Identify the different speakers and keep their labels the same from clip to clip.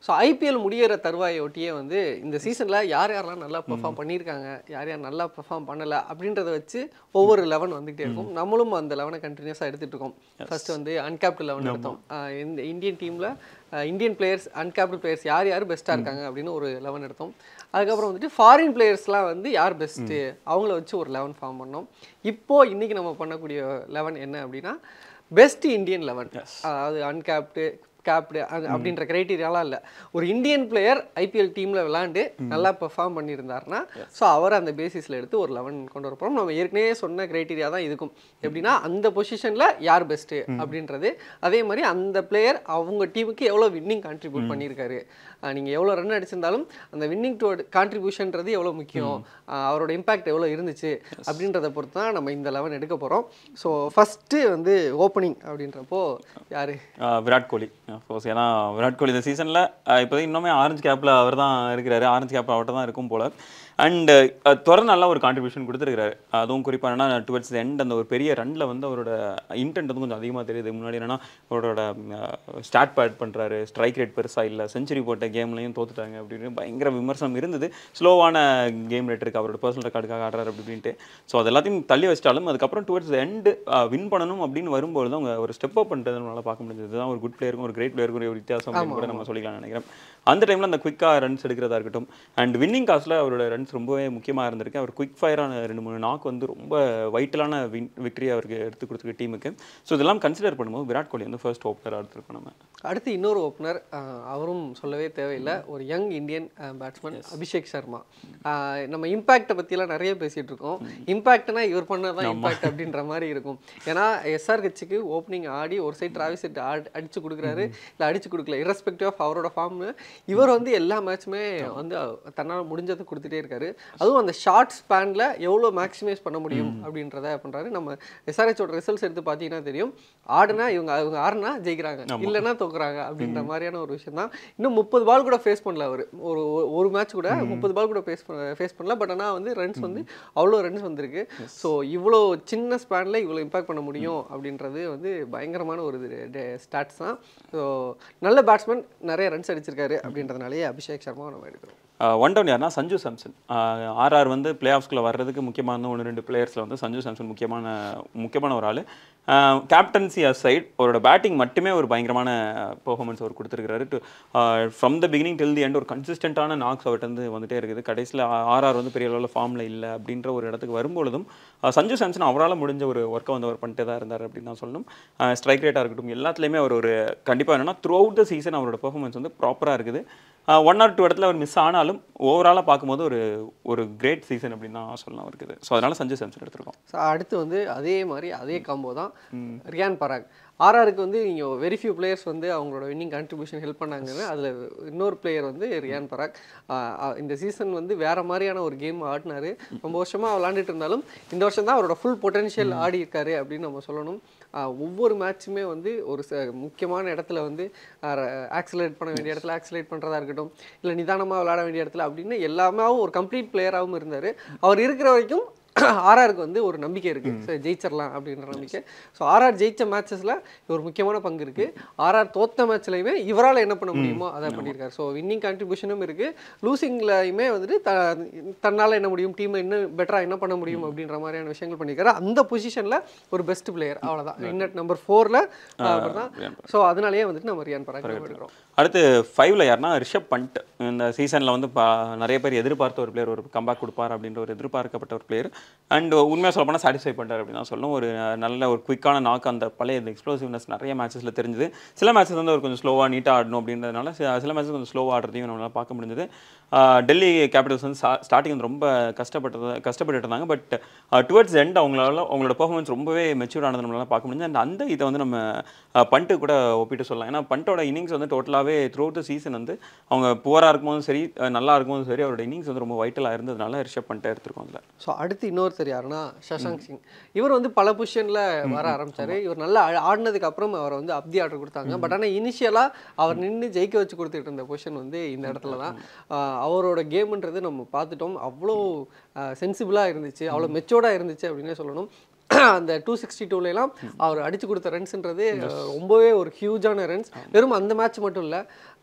Speaker 1: so IPL முடியிற தருவாயை ஒட்டியே வந்து இந்த சீசனில் யார் யாரெல்லாம் நல்லா பெர்ஃபார்ம் பண்ணியிருக்காங்க யார் யார் நல்லா பெர்ஃபார்ம் பண்ணலை அப்படின்றத வச்சு ஒவ்வொரு லெவன் வந்துகிட்டே இருக்கும் நம்மளும் அந்த லெவனை கண்டினியூஸாக எடுத்துகிட்டு இருக்கோம் ஃபர்ஸ்ட் வந்து அன்கேப்டு லெவன் எடுத்தோம் ஆஹ் இந்த இந்தியன் டீமில் இந்தியன் பிளேயர்ஸ் அன்கேப்டு பிளேயர்ஸ் யார் யார் பெஸ்ட்டாக இருக்காங்க அப்படின்னு ஒரு லெவன் எடுத்தோம் அதுக்கப்புறம் வந்துட்டு ஃபாரின் பிளேயர்ஸ்லாம் வந்து யார் பெஸ்ட்டு அவங்கள வச்சு ஒரு லெவன் ஃபார்ம் பண்ணோம் இப்போ இன்னைக்கு நம்ம பண்ணக்கூடிய லெவன் என்ன அப்படின்னா பெஸ்ட் இந்தியன் லெவன் அதாவது அன்கேப்டு கேப்டு அப்படின்ற கிரைட்டீரியாலாம் இல்லை ஒரு இந்தியன் பிளேயர் ஐபிஎல் டீமில் விளாண்டு நல்லா பெர்ஃபார்ம் பண்ணியிருந்தாருன்னா ஸோ அவர் அந்த பேசிஸில் எடுத்து ஒரு லெவன் கொண்டு வர போகிறோம் நம்ம ஏற்கனவே சொன்ன கிரைட்டீரியா தான் இதுக்கும் எப்படின்னா அந்த பொசிஷனில் யார் பெஸ்ட்டு அப்படின்றது அதே மாதிரி அந்த பிளேயர் அவங்க டீமுக்கு எவ்வளோ வின்னிங் கான்ட்ரிபியூட் பண்ணியிருக்காரு நீங்கள் எவ்வளோ ரன் அடிச்சிருந்தாலும் அந்த வின்னிங் டு கான்ட்ரிபியூஷன்றது எவ்வளோ முக்கியம் அஹ் அவரோட இம்பாக்ட் எவ்வளோ இருந்துச்சு அப்படின்றத பொறுத்து தான் நம்ம இந்த லெவன் எடுக்க போகிறோம் ஸோ ஃபஸ்ட்டு வந்து ஓப்பனிங் அப்படின்றப்போ யார்
Speaker 2: ஆஹ் விராட் கோலி அஃப்கோர்ஸ் ஏன்னா விராட் கோலி இந்த சீசனில் இப்போதைக்கு இன்னுமே ஆரஞ்சு கேப்பில் அவர் தான் இருக்கிறாரு ஆரஞ்சு கேப் அவர்கிட்ட தான் இருக்கும் போல் அண்டு தொடர்ந்து நல்ல ஒரு கான்ட்ரிபியூஷன் கொடுத்துருக்காரு அதுவும் குறிப்பாக என்னன்னா டுவர்ட்ஸ் எண்ட் அந்த ஒரு பெரிய ரன்ல வந்து அவரோட இன்டென்ட் வந்து கொஞ்சம் அதிகமாக தெரியுது முன்னாடி என்னன்னா அவரோட ஸ்டார்ட் பேட் பண்ணுறாரு ஸ்ட்ரைக் ரேட் பெருசாக இல்லை செஞ்சுரி போட்ட கேம்லையும் தோத்துட்டாங்க அப்படின்னு பயங்கர விமர்சனம் இருந்தது ஸ்லோவான கேம் ரேட் இருக்குது அவரோட பர்சனல் ரெக்கார்டுக்காக ஆடுறாரு அப்படி அப்படின்ட்டு ஸோ அது எல்லாத்தையும் தள்ளி வச்சிட்டாலும் அதுக்கப்புறம் டுவர்ட்ஸ் எண்டு வின் பண்ணணும் அப்படின்னு வரும்போது அவங்க ஒரு ஸ்டெப் அப் பண்ணுறது நம்மளால பார்க்க முடிஞ்சது இதுதான் ஒரு குட் பிளேயருக்கும் ஒரு கிரேட் பிளேயருக்கும் ஒரு வித்தியாசம் அப்படின்னு கூட நம்ம சொல்லிக்கலாம் நினைக்கிறேன் அந்த டைமில் அந்த குயிக்காக ரன்ஸ் எடுக்கிறதா இருக்கட்டும் அண்ட் வின்னிங் காஸ்ட்டில் அவரோட ரன்ஸ் ரொம்பவே முக்கியமாக இருந்திருக்கு அவர் குயிக் ஃபயரான ரெண்டு மூணு நாக் வந்து ரொம்ப வைட்டலான வின் விக்டரி அவருக்கு எடுத்து கொடுத்துருக்கு டீமுக்கு ஸோ இதெல்லாம் கன்சிடர் பண்ணும்போது விராட் கோலி வந்து ஃபர்ஸ்ட் ஓப்பனராக எடுத்துருக்கோம் நம்ம
Speaker 1: அடுத்து இன்னொரு ஓப்பனர் அவரும் சொல்லவே தேவையில்லை ஒரு young Indian batsman Abhishek Sharma ஆஹ் நம்ம இம்பாக்டை பற்றிலாம் நிறைய பேசிகிட்டு இருக்கோம் இம்பாக்ட்னா இவர் பண்ணது தான் இம்பாக்ட் அப்படின்ற மாதிரி இருக்கும் ஏன்னா எஸ்ஆர் கட்சிக்கு ஓப்பனிங் ஆடி ஒரு சைடு டிராவிஸ் செட் அடிச்சு கொடுக்குறாரு இல்லை அடிச்சு கொடுக்கல இரஸ்பெக்டிவ் ஆஃப் அவரோட ஃபார்ம் இவர் வந்து எல்லா மேட்சுமே வந்து தன்னால் முடிஞ்சதை கொடுத்துட்டே இருக்காரு அதுவும் அந்த ஷார்ட் ஸ்பேனில் எவ்வளோ மேக்ஸிமைஸ் பண்ண முடியும் அப்படின்றத பண்ணுறாரு நம்ம எஸ்ஆர்ஹெச்சோட ரிசல்ட்ஸ் எடுத்து பார்த்தீங்கன்னா தெரியும் ஆடுனா இவங்க இவங்க ஆடுனா ஜெயிக்கிறாங்க இல்லைன்னா தோக்குறாங்க அப்படின்ற மாதிரியான ஒரு விஷயம் தான் இன்னும் முப்பது பால் கூட ஃபேஸ் பண்ணல அவர் ஒரு ஒரு- ஒரு மேட்ச் கூட முப்பது பால் கூட ஃபேஸ் ஃபேஸ் பண்ணல பட் ஆனால் வந்து ரன்ஸ் வந்து அவ்வளோ ரன்ஸ் வந்திருக்கு ஸோ இவ்வளோ சின்ன ஸ்பேனில் இவ்வளோ இம்பாக்ட் பண்ண முடியும் அப்படின்றது வந்து பயங்கரமான ஒரு ஸ்டாட்ஸ் தான் ஸோ நல்ல பேட்ஸ்மேன் நிறைய ரன்ஸ் அடிச்சிருக்காரு அப்படின்றதுனாலேயே அபிஷேக் சர்மாவை நம்ம எடுக்கிறோம்
Speaker 2: ஒன் டவுன் யாருன்னா சஞ்சு சாம்சன் ஆர்ஆர் வந்து பிளே ஆஃப்ஸ்குள்ளே வர்றதுக்கு முக்கியமான ஒன்று ரெண்டு பிளேயர்ஸில் வந்து சஞ்சு சாம்சன் முக்கியமான முக்கியமான ஒரு ஆள் கேப்டன்சி சைட் அவரோட பேட்டிங் மட்டுமே ஒரு பயங்கரமான பெர்ஃபார்மன்ஸ் அவர் கொடுத்துருக்காரு to from the beginning till the end ஒரு கன்சிஸ்டண்ட்டான நாக்ஸ் அவர்கிட்ட வந்து வந்துட்டே இருக்குது கடைசியில் ஆர்ஆர் வந்து பெரிய அளவில் ஃபார்மில் இல்லை அப்படின்ற ஒரு இடத்துக்கு வரும்பொழுதும் அஹ், சஞ்சு சாம்சன் அவரால் முடிஞ்ச ஒரு ஒர்க்கை வந்து அவர் பண்ணிட்டே தான் இருந்தார் அப்படின்னு தான் சொல்லணும் ஸ்ட்ரைக் ரேட்டாக இருக்கட்டும் எல்லாத்துலேயுமே அவர் ஒரு கண்டிப்பாக என்னன்னா த்ரூ அவுட் த சீசன் அவரோட பெர்ஃபார்மன்ஸ் வந்து ப்ராப்பராக இருக்குது ஒன் ஆர் டூ இடத்துல அவர் மிஸ் ஆனாலும் ஓவராலாக பார்க்கும்போது ஒரு ஒரு கிரேட் சீசன் அப்படின்னு தான் சொல்லலாம் இருக்குது ஸோ அதனால சஞ்சு சாம்சன் எடுத்திருக்கோம்
Speaker 1: ஸோ அடுத்து வந்து அதே மாதிரி அதே காம்போ தான் ரியான் பராக் ஆர்ஆருக்கு வந்து நீங்கள் வெரி ஃபியூ பிளேயர்ஸ் வந்து அவங்களோட வின்னிங் கான்ட்ரிபியூஷன் ஹெல்ப் பண்ணாங்கன்னு அதில் இன்னொரு பிளேயர் வந்து ரியான் பராக் ஆஹ் ஆஹ் இந்த சீசன் வந்து வேற மாதிரியான ஒரு கேம் ஆடினாரு ரொம்ப வருஷமாக விளாண்டுட்டு இருந்தாலும் இந்த வருஷம் தான் அவரோட ஃபுல் பொட்டன்ஷியல் ஆடி இருக்காரு அப்படின்னு நம்ம சொல்லணும் ஆஹ் ஒவ்வொரு மேட்சுமே வந்து ஒரு ச முக்கியமான இடத்துல வந்து ஆக்சிலேட் பண்ண வேண்டிய இடத்துல ஆக்சிலேட் பண்ணுறதா இருக்கட்டும் இல்லை நிதானமாக விளாட வேண்டிய இடத்துல அப்படின்னு எல்லாமே ஒரு கம்ப்ளீட் பிளேயராகவும் இருந்தார் அவர் இருக்கிற வரைக்கும் ஆர்ஆருக்கு வந்து ஒரு நம்பிக்கை இருக்கு ஸோ ஜெயிச்சிடலாம் அப்படின்ற நம்பிக்கை ஸோ ஆர்ஆர் ஜெயிச்ச மேட்சஸ்ல ஒரு முக்கியமான பங்கு இருக்கு ஆர்ஆர் தோத்த மேட்ச்லையுமே இவரால் என்ன பண்ண முடியுமோ அதை பண்ணியிருக்காரு ஸோ வின்னிங் கான்ட்ரிபியூஷனும் இருக்கு லூசிங்லையுமே வந்துட்டு த தன்னால் என்ன முடியும் டீம் இன்னும் பெட்டராக என்ன பண்ண முடியும் அப்படின்ற மாதிரியான விஷயங்கள் பண்ணியிருக்காரு அந்த பொசிஷனில் ஒரு பெஸ்ட் பிளேயர் அவ்வளோதான் இன்னட் நம்பர் ஃபோரில் தான் ஸோ அதனாலேயே வந்துட்டு நம்ம ரியான் பராக் எடுக்கிறோம்
Speaker 2: அடுத்து ஃபைவ்ல யாருன்னா ரிஷப் பண்ட் இந்த சீசனில் வந்து பா நிறைய பேர் எதிர்பார்த்த ஒரு பிளேயர் ஒரு கம்பேக் கொடுப்பார் அப்படின்ற ஒரு எதிர்பார்க்கப்பட்ட ஒரு பிளேயர் அண்ட் உண்மையாக சொல்ல போனால் சாட்டிஸ்ஃபை பண்ணிட்டார் அப்படின்னு தான் சொல்லணும் ஒரு நல்ல ஒரு குயிக்கான நாக் அந்த பழைய எக்ஸ்ப்ளோசிவ்னஸ் நிறைய மேட்சஸில் தெரிஞ்சுது சில மேட்சஸ் வந்து அவர் கொஞ்சம் ஸ்லோவாக நீட்டாக ஆடணும் அப்படின்றதுனால சில சில மேட்சஸ் கொஞ்சம் ஸ்லோவாக ஆடுறதையும் நம்மளால் பார்க்க முடிஞ்சது டெல்லி கேபிட்டல்ஸ் வந்து ஸ்டார்டிங் வந்து ரொம்ப கஷ்டப்பட்டது கஷ்டப்பட்டு இருந்தாங்க பட் டுவர்ட்ஸ் எண்ட் அவங்களால அவங்களோட பெர்ஃபார்மன்ஸ் ரொம்பவே மெச்சூர் ஆனது நம்மளால பார்க்க முடிஞ்சது அண்ட் அந்த இதை வந்து நம்ம பண்ட்டு கூட ஒப்பிட்டு சொல்லலாம் ஏன்னா பண்ட்டோட இன்னிங்ஸ் வந்து டோட்டலாகவே த்ரூ அவுட் சீசன் வந்து அவங்க புவராக இருக்கும்போதும் சரி அஹ் நல்லா இருக்கும்போதும் சரி அவரோட இன்னிங்ஸ் வந்து ரொம்ப வைட்டலாக இருந்ததுனால ரிஷப் பண்ணிட்டே எடுத்திருக்கோம் அதில்
Speaker 1: ஸோ அடுத்து இன்னொருத்தர் யாருன்னா சஷாங்க் சிங் இவர் வந்து பல பொசிஷனில் வர ஆரம்பிச்சாரு இவர் நல்லா ஆ- ஆடினதுக்கு அப்புறம் அவரை வந்து அப்தி ஆர்டர் கொடுத்தாங்க பட் ஆனால் இனிஷியலாக அவர் நின்று ஜெயிக்க வச்சு கொடுத்துட்டு இருந்த பொசிஷன் வந்து இந்த இடத்துல தான் ஆஹ் அவரோட கேம்ன்றது நம்ம பார்த்துட்டோம் அவ்வளோ சென்சிபிளாக இருந்துச்சு அவ்வளோ மெச்சோர்டாக இருந்துச்சு அப்படின்னே சொல்லணும் அந்த டூ சிக்ஸ்டி டூலாம் அவர் அடிச்சு கொடுத்த ரன்ஸ்ன்றது ரொம்பவே ஒரு ஹியூஜான ரன்ஸ் வெறும் அந்த மேட்ச் மட்டும் இல்லை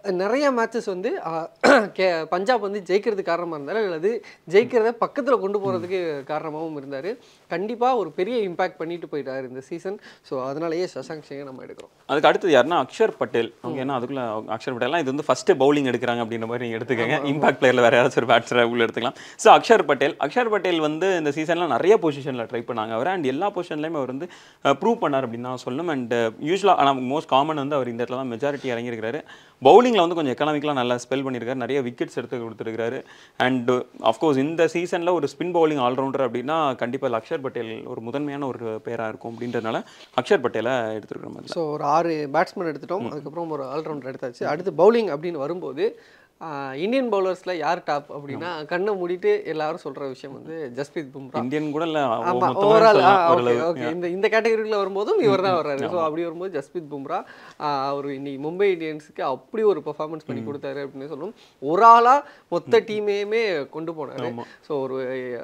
Speaker 1: நிறைய மேட்சஸ் வந்து ஆஹ், கே பஞ்சாப் வந்து ஜெயிக்கிறதுக்கு காரணமாக இருந்தாலும் அல்லது ஜெயிக்கிறத பக்கத்தில் கொண்டு போகிறதுக்கு காரணமாகவும் இருந்தார் கண்டிப்பாக ஒரு பெரிய இம்பாக்ட் பண்ணிட்டு போயிட்டார் இந்த சீசன் ஸோ அதனாலேயே சசாங்க் சிங்கை நம்ம எடுக்கிறோம்
Speaker 2: அதுக்கு அடுத்தது யாருன்னா அக்ஷர் பட்டேல் அவங்க ஏன்னா அதுக்குள்ள அவங்க அக்ஷர் பட்டேல்லாம் இது வந்து ஃபர்ஸ்ட் பவுலிங் எடுக்கிறாங்க அப்படின்ற மாதிரி நீங்க எடுத்துக்கங்க இம்பாக்ட் பிளேயர்ல வேற யாராச்சும் ஒரு பேட்ஸரை உள்ள எடுத்துக்கலாம் ஸோ அக்ஷர் பட்டேல் அக்ஷர் பட்டேல் வந்து இந்த சீசன்ல நிறைய பொசிஷன்ல ட்ரை பண்ணாங்க அவர் அண்ட் எல்லா பொசிஷன்லையுமே அவர் வந்து ப்ரூவ் பண்ணார் அப்படின்னு தான் சொல்லணும் அண்ட் யூஸ்வலாக ஆனால் மோஸ்ட் காமன் வந்து அவர் இந்த இடத்துல தான் மெஜாரிட்டி இறங்கியிருக்காரு பவுலிங்கில் வந்து கொஞ்சம் எக்கனாமிக்கலாக நல்லா ஸ்பெல் பண்ணியிருக்காரு நிறைய விக்கெட்ஸ் எடுத்து கொடுத்துருக்காரு அண்ட் அஃப்கோர்ஸ் இந்த சீசனில் ஒரு ஸ்பின் பவுலிங் ஆல்ரவுண்டர் அப்படின்னா கண்டிப்பாக அக்ஷர் பட்டேல் ஒரு முதன்மையான ஒரு பேராக இருக்கும் அப்படின்றதுனால அக்ஷர் பட்டேலை எடுத்துருக்கிற மாதிரி
Speaker 1: ஸோ ஒரு ஆறு பேட்ஸ்மேன் எடுத்துட்டோம் அதுக்கப்புறம் ஒரு ஆல்ரவுண்டர் எடுத்தாச்சு அடுத்து பவுலிங் அப்படின்னு வரும்போது ஆஹ், இந்தியன் பவுலர்ஸ்ல யார் டாப் அப்படின்னா கண்ணை மூடிட்டு எல்லாரும் சொல்ற விஷயம் வந்து ஜஸ்பிரீத் பும்ரா
Speaker 2: இந்தியன் கூட இல்லை
Speaker 1: ஆமா ஓவரால் ஓகே ஓகே இந்த இந்த கேட்டகரியில் வரும்போதும் இவர் தான் வர்றாரு ஸோ அப்படி வரும்போது ஜஸ்பிரீத் பும்ரா ஆஹ், அவர் இன்னைக்கு மும்பை இந்தியன்ஸுக்கு அப்படி ஒரு பெர்ஃபார்மன்ஸ் பண்ணி கொடுத்தாரு அப்படின்னு சொல்லணும் ஒரு ஆளா மொத்த டீமையுமே கொண்டு போனாரு ஸோ ஒரு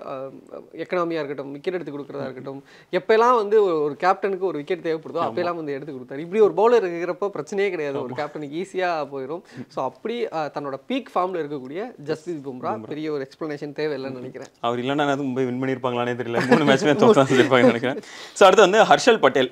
Speaker 1: எக்கனாமியா இருக்கட்டும் விக்கெட் எடுத்து கொடுக்குறதா இருக்கட்டும் எப்பெல்லாம் வந்து ஒரு- ஒரு கேப்டனுக்கு ஒரு விக்கெட் தேவைப்படுதோ அப்பெல்லாம் வந்து எடுத்து கொடுத்தாரு இப்படி ஒரு பவுலர் இருக்கிறப்ப பிரச்சனையே கிடையாது ஒரு கேப்டனுக்கு ஈஸியா போயிடும் ஸோ அப்படி ஆஹ், தன்னோட பீக் ஃபார்ம்ல இருக்கக்கூடிய ஜஸ்பிரீத் பும்ரா பெரிய ஒரு எக்ஸ்பிளனேஷன் தேவையில்லைன்னு நினைக்கிறேன்
Speaker 2: அவர் இல்லைன்னா அது மும்பை வின் பண்ணியிருப்பாங்களானே தெரியல மூணு மேட்ச்மே தோற்று செஞ்சிருப்பாங்கன்னு நினைக்கிறேன் ஸோ அடுத்து வந்து ஹர்ஷல் பட்டேல்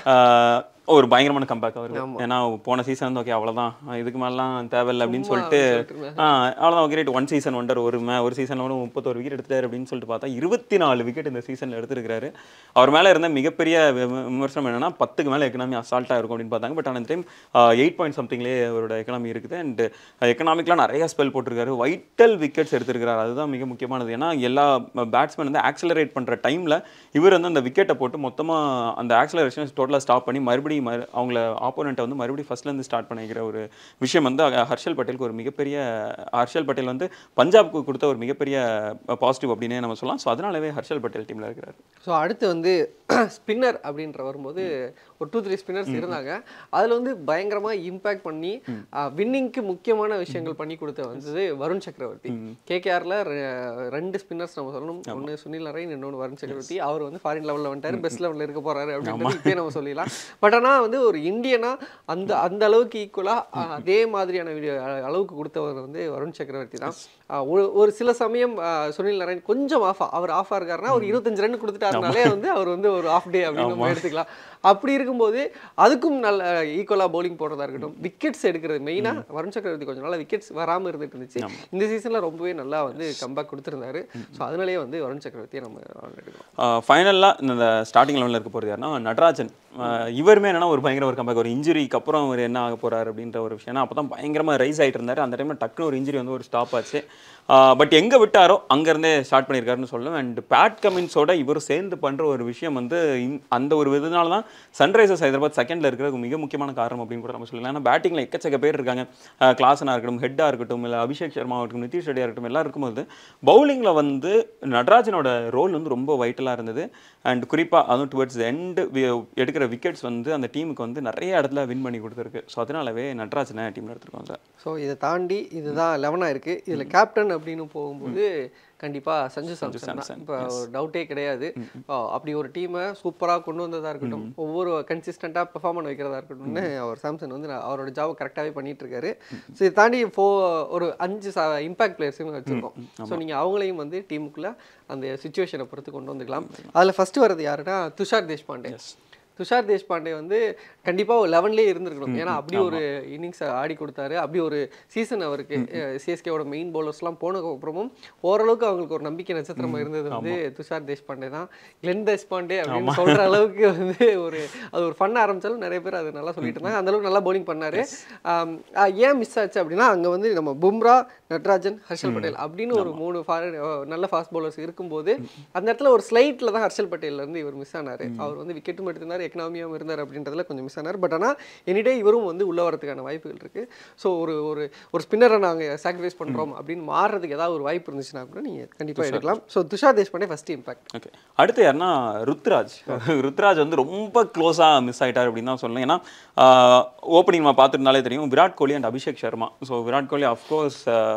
Speaker 2: ஆஹ் ஒரு பயங்கரமான கம்பேக் அவருக்கு ஏன்னா போன சீசன் வந்து ஓகே அவ்வளோதான் இதுக்கு மேலாம் தேவையில்லை அப்படின்னு சொல்லிட்டு ஆ அவ்வளோதான் okay right one season wonder ஒரு மே ஒரு சீசனில் வந்து முப்பத்தோரு விக்கெட் எடுத்தாரு அப்படின்னு சொல்லிட்டு பார்த்தா இருபத்தி நாலு விக்கெட் இந்த சீசனில் எடுத்திருக்காரு அவர் மேலே இருந்த மிகப்பெரிய விம- விமர்சனம் என்னன்னா பத்துக்கு மேலே எக்கனாமி அசால்ட்டாக இருக்கும் அப்படின்னு பார்த்தாங்க பட் ஆனால் இந்த டைம் எயிட் பாயிண்ட் சம்திங்லேயே அவரோட எக்கனாமி இருக்குது அண்ட் எக்கனாமிக்லாம் நிறைய ஸ்பெல் போட்டிருக்காரு வைட்டல் விக்கெட்ஸ் எடுத்திருக்காரு அதுதான் மிக முக்கியமானது ஏன்னா எல்லா பேட்ஸ்மேன் வந்து ஆக்சலரேட் பண்ணுற டைமில் இவர் வந்து அந்த விக்கெட்டை போட்டு மொத்தமாக அந்த ஆக்சலரேஷன் டோட்டலாக ஸ்டாப் பண்ணி மறுபடியும் மறு அவங்கள ஆப்போனண்ட்டை வந்து மறுபடியும் ஃபர்ஸ்ட்லேருந்து ஸ்டார்ட் பண்ணிக்கிற ஒரு விஷயம் வந்து அங்க ஹர்ஷல் பட்டேலுக்கு ஒரு மிகப்பெரிய ஹர்ஷல் பட்டேல் வந்து பஞ்சாப்க்கு கொடுத்த ஒரு மிகப்பெரிய பாசிட்டிவ் அப்படின்னே நம்ம சொல்லலாம் ஸோ அதனாலவே ஹர்ஷல் பட்டேல் டீமில் இருக்கிறார்
Speaker 1: ஸோ அடுத்து வந்து ஸ்பின்னர் அப்படின்ற வரும்போது ஒரு டூ த்ரீ ஸ்பின்னர்ஸ் இருந்தாங்க அதில் வந்து பயங்கரமாக இம்பேக்ட் பண்ணி வின்னிங்க்கு முக்கியமான விஷயங்கள் பண்ணி கொடுத்த வந்தது வருண் சக்கரவர்த்தி கேகேஆரில் ரெண்டு ஸ்பின்னர்ஸ் நம்ம சொல்லணும் ஒன்று சுனில் நரேன் இன்னொன்று வருண் சக்கரவர்த்தி அவர் வந்து ஃபாரின் லெவலில் வந்துட்டாரு பெஸ்ட் லெவலில் இருக்க போறாரு அப்படின்றது இப்பயே நம்ம சொல்லிடலாம் பட் ஆனால் வந்து ஒரு இந்தியனா அந்த அந்த அளவுக்கு ஈக்குவலாக அதே மாதிரியான video அ- அளவுக்கு கொடுத்தவர் வந்து வருண் சக்கரவர்த்தி தான் ஆஹ் ஒரு ஒரு சில சமயம் ஆஹ் சுனில் நரேன் கொஞ்சம் ஆஃப் அவர் ஆஃப் இருக்காருன்னா ஒரு இருபத்தஞ்சு ரன் கொடுத்துட்டாருனாலே வந்து அவர் வந்து ஒரு ஆஃப் டே அப்படின்னு நம்ம எடுத்துக்கலாம் அப்படி இருக்கும்போது அதுக்கும் நல்ல ஈக்குவலாக bowling போடுறதா இருக்கட்டும் விக்கெட்ஸ் எடுக்கிறது மெயினாக வருண் சக்கரவர்த்தி கொஞ்சம் நாள் விக்கெட்ஸ் வராமல் இருந்துட்டு இருந்துச்சு இந்த சீசனில் ரொம்பவே நல்லா வந்து கம்பேக் கொடுத்துருந்தாரு ஸோ அதனாலேயே வந்து வருண் சக்கரவர்த்தியை நம்ம எடுக்கிறோம்
Speaker 2: ஃபைனலாக இந்த ஸ்டார்டிங் லெவலில் இருக்க போகிறது யாருன்னா நடராஜன் ஆஹ் இவருமே என்னன்னா ஒரு பயங்கர ஒரு கம்பேக் ஒரு இன்ஜுரிக்கு அப்புறம் அவர் என்ன ஆக போறாரு அப்படின்ற ஒரு விஷயம் அப்போ தான் பயங்கரமாக ரைஸ் ஆகிட்டு இருந்தார் அந்த டைமில் டக்குனு ஒரு இன்ஜுரி வந்து ஒரு ஸ்டாப் ஆச்சு பட் எங்கே விட்டாரோ அங்கேருந்தே ஸ்டார்ட் பண்ணியிருக்காருன்னு சொல்லுவேன் அண்ட் பேட் கமின்ஸோட இவர் சேர்ந்து பண்ணுற ஒரு விஷயம் வந்து இந்த- அந்த ஒரு இதனால தான் சன்ரைசர்ஸ் ஹைதராபாத் செகண்டில் இருக்கிறது மிக முக்கியமான காரணம் அப்படின்னு கூட நம்ம சொல்லலாம் ஏன்னா பேட்டிங்கில் எக்கச்சக்க பேர் இருக்காங்க கிளாஸனாக இருக்கட்டும் ஹெட்டாக இருக்கட்டும் இல்லை அபிஷேக் சர்மா இருக்கட்டும் நிதிஷ் ரெட்டியாக இருக்கட்டும் எல்லாம் இருக்கும்போது பவுலிங்கில் வந்து நடராஜனோட ரோல் வந்து ரொம்ப வைட்டலாக இருந்தது அண்ட் குறிப்பாக அதுவும் டுவர்ட்ஸ் எண்ட் எடுக்கிற விக்கெட்ஸ் வந்து அந்த டீமுக்கு வந்து நிறைய இடத்துல வின் பண்ணி கொடுத்துருக்கு ஸோ அதனாலவே நடராஜனை டீமில் எடுத்துருக்கோம் சார்
Speaker 1: ஸோ இதை தாண்டி இதுதான் லெவனாக இருக்குது இதில் கேப்டன் அப்படின்னு போகும்போது கண்டிப்பாக சஞ்சு சாம்சன் தான் இப்போ ஒரு டவுட்டே கிடையாது ஆ, அப்படி ஒரு டீமை சூப்பராக கொண்டு வந்ததா இருக்கட்டும் ஒவ்வொரு கன்சிஸ்டண்ட்டாக பெர்ஃபார்ம் பண்ண வைக்கிறதா இருக்கட்டும்னு அவர் சாம்சன் வந்து நான் அவரோட ஜாப் கரெக்டாகவே பண்ணிட்டு இருக்காரு ஸோ இதை தாண்டி ஃபோ ஒரு அஞ்சு இம்பாக்ட் பிளேயர்ஸும் வச்சுருக்கோம் ஸோ நீங்கள் அவங்களையும் வந்து டீமுக்குள்ளே அந்த சுச்சுவேஷனை பொறுத்து கொண்டு வந்துக்கலாம் அதில் ஃபர்ஸ்ட் வர்றது யாருன்னா துஷார் தேஷ்பாண்டே துஷார் தேஷ்பாண்டே வந்து கண்டிப்பாக ஒரு லெவன்லேயே இருந்திருக்கணும் ஏன்னா அப்படி ஒரு இன்னிங்ஸ் ஆடி கொடுத்தாரு அப்படி ஒரு சீசன் அவருக்கு சிஎஸ்கேவோட மெயின் பவுலர்ஸ்லாம் போனதுக்கு அப்புறமும் ஓரளவுக்கு அவங்களுக்கு ஒரு நம்பிக்கை நட்சத்திரமா இருந்தது வந்து துஷார் தேஷ்பாண்டே தான் கிளென் தேஷ்பாண்டே அப்படின்னு சொல்ற அளவுக்கு வந்து ஒரு அது ஒரு ஃபன் ஆரம்பிச்சாலும் நிறைய பேர் அது நல்லா சொல்லிட்டு இருந்தாங்க அந்த அளவுக்கு நல்லா bowling பண்ணாரு ஆம், ஆ, ஏன் மிஸ் ஆச்சு அப்படின்னா அங்க வந்து நம்ம பும்ரா நட்ராஜன் ஹர்ஷல் பட்டேல் அப்படின்னு ஒரு மூணு foreign, அஹ், நல்ல ஃபாஸ்ட் பவுலர்ஸ் இருக்கும்போது அந்த இடத்துல ஒரு ஸ்லைட்ல தான் ஹர்ஷல் பட்டேல்ல இருந்து இவர் மிஸ் ஆனாரு அவர் வந்து விக்கெட்டும் எடுத்திருந்தார் எக்கனாமியாவும் இருந்தார் அப்படின்றதுல கொஞ்சம் மிஸ் ஆனார் பட் ஆனால் எனிடே இவரும் வந்து உள்ள வரதுக்கான வாய்ப்புகள் இருக்கு ஸோ ஒரு ஒரு ஒரு ஸ்பின்னரை நாங்கள் சாக்ரிஃபைஸ் பண்றோம் அப்படின்னு மாறுறதுக்கு ஏதாவது ஒரு வாய்ப்பு இருந்துச்சுன்னா கூட நீங்க கண்டிப்பா எடுக்கலாம் so Tushar Deshpande first impact
Speaker 2: okay அடுத்து யாருன்னா ருத்ராஜ் ருத்ராஜ் வந்து ரொம்ப க்ளோஸாக மிஸ் ஆயிட்டார் அப்படின்னு தான் சொல்லணும் ஏன்னா ஓப்பனிங் நம்ம பார்த்துருந்தாலே தெரியும் Virat Kohli and Abhishek Sharma so Virat Kohli of course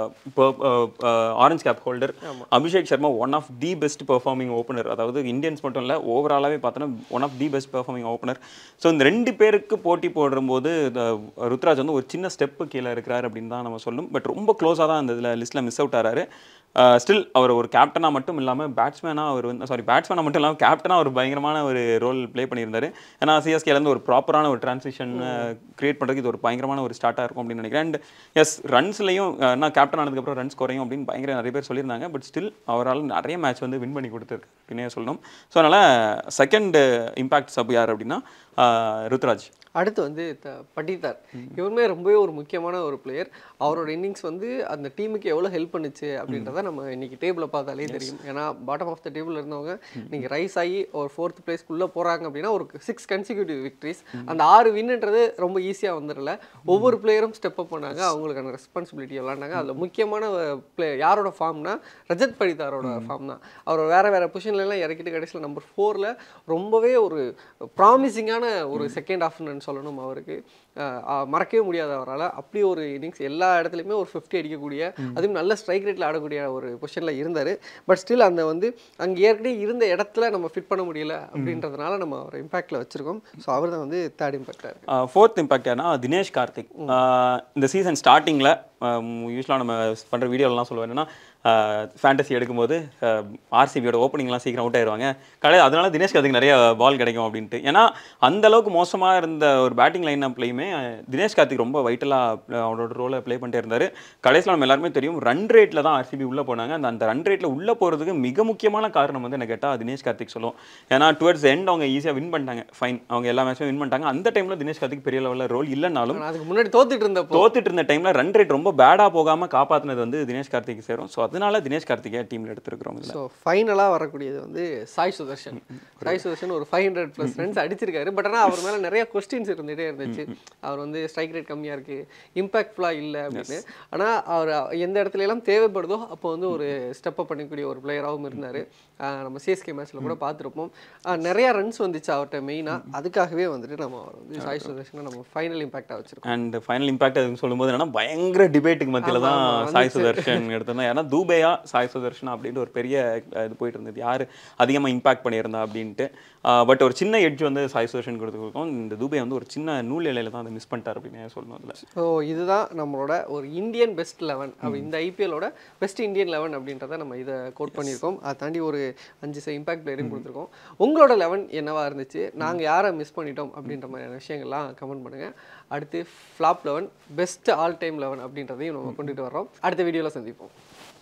Speaker 2: இப்போ orange cap holder Abhishek Sharma one of the best performing opener அதாவது இந்தியன்ஸ் மட்டும் இல்லை ஓவராலாகவே பார்த்தோன்னா one of the best performing opener so இந்த ரெண்டு பேருக்கு போட்டி போடும்போது இந்த ருத்ராஜ் வந்து ஒரு சின்ன ஸ்டெப்பு கீழே இருக்கிறாரு அப்படின்னு தான் நம்ம சொல்லணும் பட் ரொம்ப க்ளோஸாக தான் அந்த இதில் லிஸ்ட்டில் மிஸ் அவுட் ஆறாரு ஸ்டில் அவர் ஒரு கேப்டனாக மட்டும் இல்லாமல் பேட்ஸ்மேனாக அவர் வந்து சாரி பேட்ஸ்மேனாக மட்டும் இல்லாமல் கேப்டனாக ஒரு பயங்கரமான ஒரு ரோல் ப்ளே பண்ணியிருந்தாரு ஏன்னா சிஎஸ்கேலேருந்து ஒரு ப்ராப்பரான ஒரு டிரான்சிஷன் கிரியேட் பண்ணுறதுக்கு இது ஒரு பயங்கரமான ஒரு ஸ்டார்ட்டாக இருக்கும் அப்படின்னு நினைக்கிறேன் அண்ட் எஸ் ரன்ஸ்லையும் நான் கேப்டன் ஆனதுக்கப்புறம் ரன்ஸ் குறையும் அப்படின்னு பயங்கர நிறைய பேர் சொல்லியிருந்தாங்க பட் ஸ்டில் அவரால் நிறைய மேட்ச் வந்து வின் பண்ணி கொடுத்துருக்கு அப்படின்னே சொல்லணும் ஸோ அதனால் செகண்ட் இம்பாக்ட் சப் யார் அப்படின்னா ஆஹ் ருத்ராஜ்
Speaker 1: அடுத்து வந்து த- பட்டிதார் இவருமே ரொம்பவே ஒரு முக்கியமான ஒரு பிளேயர் அவரோட இன்னிங்ஸ் வந்து அந்த டீமுக்கு எவ்வளோ ஹெல்ப் பண்ணுச்சு அப்படின்றத நம்ம இன்னைக்கு டேபிளை பார்த்தாலே தெரியும் ஏன்னா பாட்டம் ஆஃப் த டேபிள் இருந்தவங்க நீங்க ரைஸ் ஆகி ஒரு ஃபோர்த் பிளேஸ்க்குள்ளே போகிறாங்க அப்படின்னா ஒரு சிக்ஸ் கன்சிக்யூட்டிவ் விக்ட்ரிஸ் அந்த ஆறு வின்ன்றது ரொம்ப ஈஸியாக வந்துடல ஒவ்வொரு பிளேயரும் ஸ்டெப் அப் பண்ணாங்க அவங்களுக்கான ரெஸ்பான்சிபிலிட்டி விளாண்டாங்க அதில் முக்கியமான பிளே யாரோட ஃபார்ம்னா ரஜத் படிதாரோட ஃபார்ம் தான் அவர் வேற வேற பொசிஷன்ல எல்லாம் இறக்கிட்டு கடைசியில் நம்பர் ஃபோரில் ரொம்பவே ஒரு ப்ராமிசிங்கான ஒரு செகண்ட் ஆஃப்னு சொல்லணும் அவருக்கு அஹ் அஹ் மறக்கவே முடியாது அவரால் அப்படி ஒரு இன்னிங்ஸ் எல்லா இடத்துலையுமே ஒரு ஃபிஃப்டி அடிக்கக்கூடிய அதுவும் நல்ல ஸ்ட்ரைக் ரேட்டில் ஆடக்கூடிய ஒரு பொசிஷனில் இருந்தார் பட் ஸ்டில் அந்த வந்து அங்கே ஏற்கனவே இருந்த இடத்துல நம்ம ஃபிட் பண்ண முடியல அப்படின்றதுனால நம்ம அவர் இம்பாக்டில் வச்சிருக்கோம் ஸோ அவர் தான் வந்து தேர்ட் இம்பாக்டாக
Speaker 2: ஃபோர்த் இம்பாக்ட் யாருன்னா தினேஷ் கார்த்திக் ஆஹ் இந்த சீசன் ஸ்டார்டிங்கில் யூஸ்வலாக நம்ம பண்ணுற வீடியோலாம் சொல்லுவோம் என்னன்னா ஃபேண்டசி எடுக்கும்போது ஆர்சிபியோட ஓப்பனிங்லாம் சீக்கிரம் அவுட் ஆயிடுவாங்க கடை அதனால தினேஷ் கார்த்திக் நிறைய பால் கிடைக்கும் அப்படின்ட்டு ஏன்னா அந்த அளவுக்கு மோசமாக இருந்த ஒரு பேட்டிங் லைன் அப்லையுமே தினேஷ் கார்த்திக் ரொம்ப வைட்டலாக அவரோட ரோலை ப்ளே பண்ணிட்டே இருந்தார் கடைசியில் நம்ம எல்லாருமே தெரியும் ரன் ரேட்டில் தான் ஆர்சிபி உள்ளே போனாங்க அந்த அந்த ரன் ரேட்டில் உள்ளே போகிறதுக்கு மிக முக்கியமான காரணம் வந்து என்ன கேட்டால் தினேஷ் கார்த்திக் சொல்லும் ஏன்னா டுவர்ட்ஸ் எண்ட் அவங்க ஈஸியாக வின் பண்ணிட்டாங்க ஃபைன் அவங்க எல்லா மேட்சும் வின் பண்ணிட்டாங்க அந்த டைமில் தினேஷ் கார்த்திக் பெரிய லெவலில் ரோல் இல்லைனாலும்
Speaker 1: அதுக்கு முன்னாடி தோத்துட்டு இருந்தப்போ
Speaker 2: தோத்துட்டு இருந்த டைம்ல ரன் ரேட் ரொம்ப பேடா போகாம காப்பாத்துனது வந்து தினேஷ் கார்த்திக் சேரும் ஸோ அதனால தினேஷ் கார்த்திகை டீம்ல எடுத்திருக்கிறோம் இதுல
Speaker 1: ஸோ ஃபைனலாக வரக்கூடியது வந்து சாய் சுதர்ஷன் சாய் சுதர்ஷன் ஒரு ஃபைவ் ஹண்ட்ரட் ப்ளஸ் ரன்ஸ் அடிச்சிருக்காரு பட் ஆனால் அவர் மேலே நிறைய கொஸ்டின்ஸ் இருந்துகிட்டே இருந்துச்சு அவர் வந்து ஸ்ட்ரைக் ரேட் கம்மியாக இருக்குது இம்பாக்ட்ஃபுல்லாக இல்லை அப்படின்னு ஆனால் அவர் எந்த இடத்துல எல்லாம் தேவைப்படுதோ அப்போ வந்து ஒரு ஸ்டெப் அப் பண்ணக்கூடிய ஒரு பிளேயராகவும் இருந்தார் நம்ம சிஎஸ்கே மேட்ச்சில் கூட பார்த்துருப்போம் ஆஹ் நிறைய ரன்ஸ் வந்துச்சு அவர்கிட்ட மெயினாக அதுக்காகவே வந்துட்டு நம்ம அவர் வந்து சாய் சுதர்ஷனை நம்ம ஃபைனல் இம்பாக்டாக வச்சிருக்கோம்
Speaker 2: அண்ட் ஃபைனல் இம்பாக்ட் அதுன்னு சொல்லும்போது என்னன்னா பயங்கர டிபேட்டுக்கு மத்தியில தான் சாய் சுதர்ஷன் எடுத்திருந்தா ஏன்னா தூபையா சாய் சுதர்ஷன் அப்படின்ட்டு ஒரு பெரிய அஹ், இது போயிட்டு இருந்தது யார் அதிகமாக இம்பாக்ட் பண்ணியிருந்தா அப்படின்ட்டு பட் ஒரு சின்ன எட்ஜ் வந்து சாய் சுதர்ஷன் கொடுத்துருக்கோம் இந்த தூபை வந்து ஒரு சின்ன நூல் இலையில தான் அதை மிஸ் பண்ணிட்டார் அப்படின்னு சொல்லணும் அதில்
Speaker 1: ஸோ இதுதான் நம்மளோட ஒரு இந்தியன் பெஸ்ட் லெவன் அப்படி இந்த ஐபிஎலோட பெஸ்ட் இந்தியன் லெவன் அப்படின்றத நம்ம இதை கோட் பண்ணியிருக்கோம் அதை தாண்டி ஒரு அஞ்சு இம்பாக்ட் பிளேயரையும் கொடுத்துருக்கோம் உங்களோட லெவன் என்னவா இருந்துச்சு நாங்கள் யாரை மிஸ் பண்ணிட்டோம் அப்படின்ற மாதிரியான விஷயங்கள்லாம் கமெண்ட் பண்ணுங்கள் அடுத்து flop eleven best all time eleven அப்படின்றதையும் நம்ம கொண்டுட்டு வர்றோம் அடுத்த வீடியோவில் சந்திப்போம்